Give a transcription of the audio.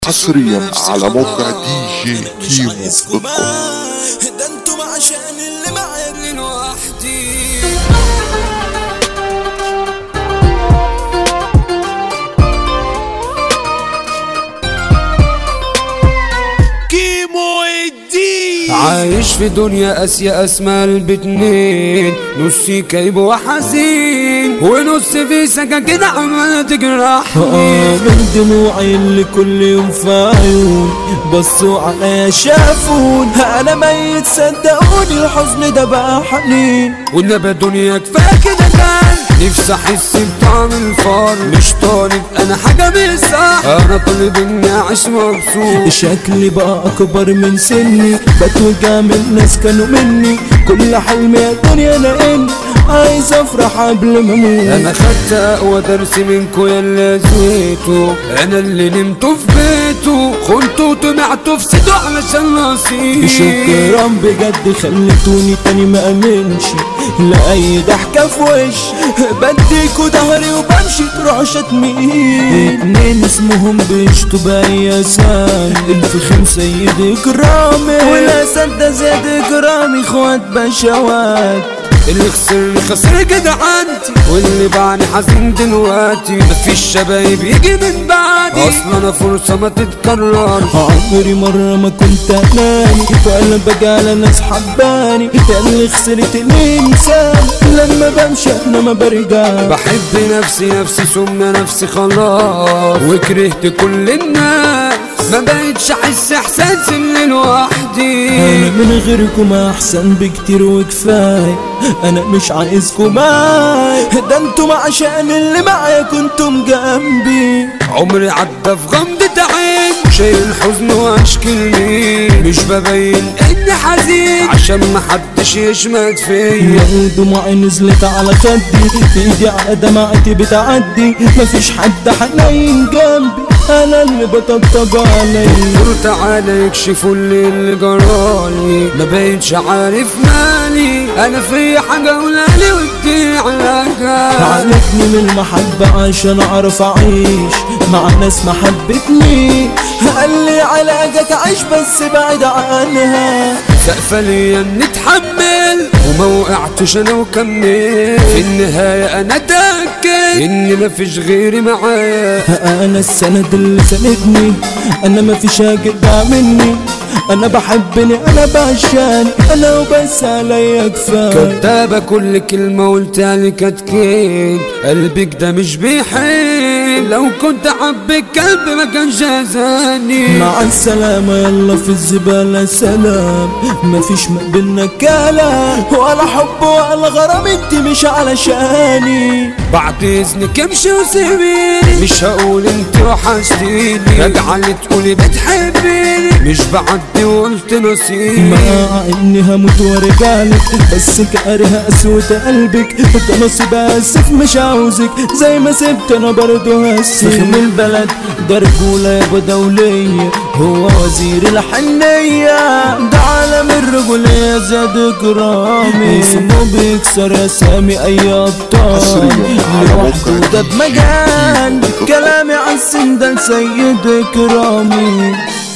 حصريا على موقع دي جي مش كيمو عايزكم دوت كوم معاه ده انتم عشان اللي معايا لوحدي كيمو الدين عايش في دنيا قاسية اسمها البتنين نصي كئيب وحزين ونص في سكاكين عمالة تجرحني آه من دموعي اللي كل يوم في عيون بصوا عليا شافون انا ميت صدقوني الحزن ده بقى حنين والنبى دنيا كفاية كده كان نفسي احس بطعم الفار مش طالب انا حاجة مش صح انا طالب اني اعيش مبسوط شكلي بقى اكبر من سني بتوجع من ناس كانوا مني كل حلمي يا دنيا انا اني عايز افرح قبل ما اموت انا خدت اقوى درس منكو يا اللي زيتو انا اللي نمتوا في بيته خنتوا وطمعتوا في سيدو علشان نصيب شكرا بجد خلتوني تاني ما امنش لاي ضحكه في وش بديكوا ظهري وبمشي تروحوا شتمين اتنين اسمهم بيشتوا باي سان الفخم سيد اكرامي والاسد ده زياد اكرامي اخوات بشوات اللي خسرني خسر كده عندي واللي باعني حزين دلوقتي مفيش شبايب يجي من بعدي اصلا انا فرصة ما تتكرر عمري مرة ما كنت اناني وقلبك على ناس حباني يا اللي خسرت الانسان لما بمشي انا ما برجع بحب نفسي نفسي ثم نفسي خلاص وكرهت كل الناس ما بقتش احس احساس اني لوحدي انا من غيركم احسن بكتير وكفايه انا مش عايزكم معايا ده انتم عشان اللي معايا كنتم جنبي عمري عدى في غمضة عين شايل حزن واشكلني مش ببين اني حزين عشان محدش يشمت فيا يا دموعي نزلت على خدي ايدي على دمعتي بتعدي مفيش حد حنين جنبي انا اللي بطبطب عليا دكتور تعالى يكشفوا اللي اللي جرالي ما بقتش عارف مالي انا في حاجة قولالي ودي علاجها علمني من المحبة عشان اعرف اعيش مع ناس ما حبتني قال لي علاجك عيش بس بعد عنها سقفة ليا نتحمل وما وقعتش انا وكملت في النهاية انا اتأكد ان مفيش غيري معايا انا السند اللي سندني انا ما فيش اجدع مني انا بحبني انا بعشاني انا وبس عليا كفايه كدابة كل كلمة قلتها لي كانت كيد قلبك ده مش بيحب لو كنت حبك قلب ما كانش اذاني مع السلامة يلا في الزبالة سلام مفيش ما بينا كلام ولا حب ولا غرام انت مش علشاني بعد اذنك امشي وسيبيني مش هقول انت وحشتيني راجعة اللي تقولي بتحبيني مش بعدي وقلت نصيبي مع اني هموت وارجعلك بس كاره قسوة قلبك ده نصيب اسف مش عاوزك زي ما سبت انا برضه هسيب فخم البلد ده رجولة يابا دولية هو وزير الحنية ده عالم الرجولية زاد اكرامي اسمه بيكسر اسامي اي ابطال حصرياً على لوحده موقع ده بمجال كلامي عن السندل سيد اكرامي